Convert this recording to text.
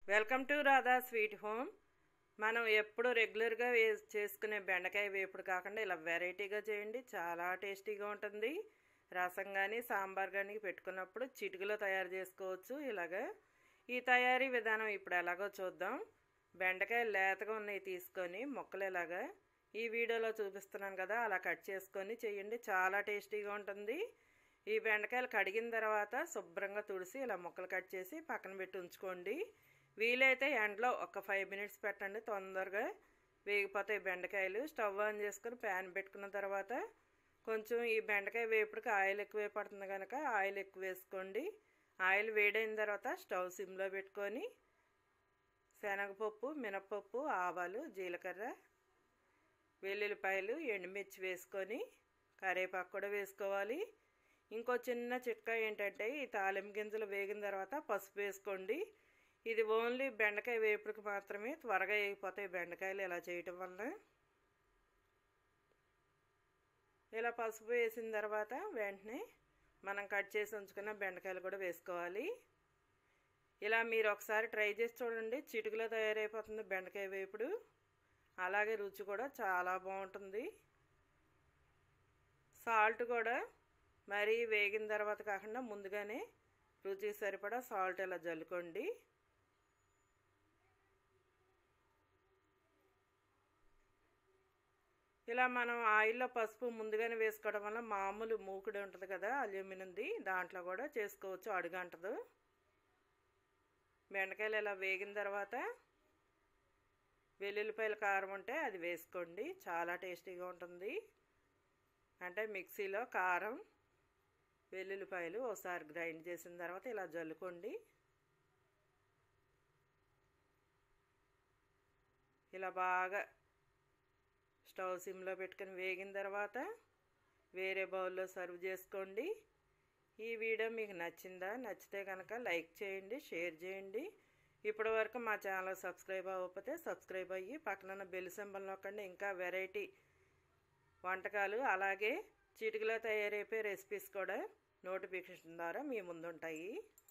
welcome to Radha sweet home మనం ఎప్పుడు రెగ్యులర్గా వే చేసుకునే బెండకాయ వేపుడు కాకుండా ఇలా వెరైటీగా చేయండి చాలా టేస్టీగా ఉంటుంది రసం కానీ సాంబార్ కానీ పెట్టుకున్నప్పుడు చిటికలో తయారు చేసుకోవచ్చు ఇలాగా ఈ తయారీ విధానం ఇప్పుడు ఎలాగో చూద్దాం బెండకాయ లేతగా ఉన్నాయి తీసుకొని మొక్కలు ఎలాగా ఈ వీడియోలో చూపిస్తున్నాను కదా అలా కట్ చేసుకొని చేయండి చాలా టేస్టీగా ఉంటుంది ఈ బెండకాయలు కడిగిన తర్వాత శుభ్రంగా తుడిసి ఇలా ముక్కలు కట్ చేసి పక్కన పెట్టి ఉంచుకోండి వీలైతే ఎండలో ఒక ఫైవ్ మినిట్స్ పెట్టండి తొందరగా వేగిపోతాయి బెండకాయలు స్టవ్ ఆన్ చేసుకొని ప్యాన్ పెట్టుకున్న తర్వాత కొంచెం ఈ బెండకాయ వేపుడికి ఆయిల్ ఎక్కువ పడుతుంది కనుక ఆయిల్ ఎక్కువ వేసుకోండి ఆయిల్ వేడైన తర్వాత స్టవ్ సిమ్లో పెట్టుకొని శనగపప్పు మినపప్పు ఆవాలు జీలకర్ర వెల్లుల్లిపాయలు ఎండుమిర్చి వేసుకొని కరివేపాకు కూడా వేసుకోవాలి ఇంకో చిన్న చిట్కా ఏంటంటే ఈ తాలింపు గింజలు వేగిన తర్వాత పసుపు వేసుకోండి ఇది ఓన్లీ బెండకాయ వేపుడికి మాత్రమే త్వరగా వేగిపోతాయి బెండకాయలు ఇలా చేయటం వల్ల ఇలా పసుపు వేసిన తర్వాత వెంటనే మనం కట్ చేసి ఉంచుకున్న బెండకాయలు కూడా వేసుకోవాలి ఇలా మీరు ఒకసారి ట్రై చేసి చూడండి చిటుకులో తయారైపోతుంది బెండకాయ వేపుడు అలాగే రుచి కూడా చాలా బాగుంటుంది సాల్ట్ కూడా మరీ వేగిన తర్వాత కాకుండా ముందుగానే రుచికి సరిపడా సాల్ట్ ఇలా జల్లుకోండి ఇలా మనం ఆయిల్లో పసుపు ముందుగానే వేసుకోవడం వల్ల మామూలు మూకుడు ఉంటుంది కదా అల్యూమినియంది దాంట్లో కూడా చేసుకోవచ్చు అడుగంటదు బెండకాయలు ఇలా వేగిన తర్వాత వెల్లుల్లిపాయల కారం ఉంటే అది వేసుకోండి చాలా టేస్టీగా ఉంటుంది అంటే మిక్సీలో కారం వెల్లుల్లిపాయలు ఒకసారి గ్రైండ్ చేసిన తర్వాత ఇలా జల్లుకోండి ఇలా బాగా స్టవ్ సిమ్లో పెట్టుకొని వేగిన తర్వాత వేరే బౌల్లో సర్వ్ చేసుకోండి ఈ వీడియో మీకు నచ్చిందా నచ్చితే కనుక లైక్ చేయండి షేర్ చేయండి ఇప్పటి వరకు మా ఛానల్ సబ్స్క్రైబ్ అవ్వకపోతే సబ్స్క్రైబ్ అయ్యి పక్కన బెల్ సింబల్ నొక్కండి ఇంకా వెరైటీ వంటకాలు అలాగే చిటికలో తయారైపోయే రెసిపీస్ కూడా నోటిఫికేషన్ ద్వారా మీ ముందుంటాయి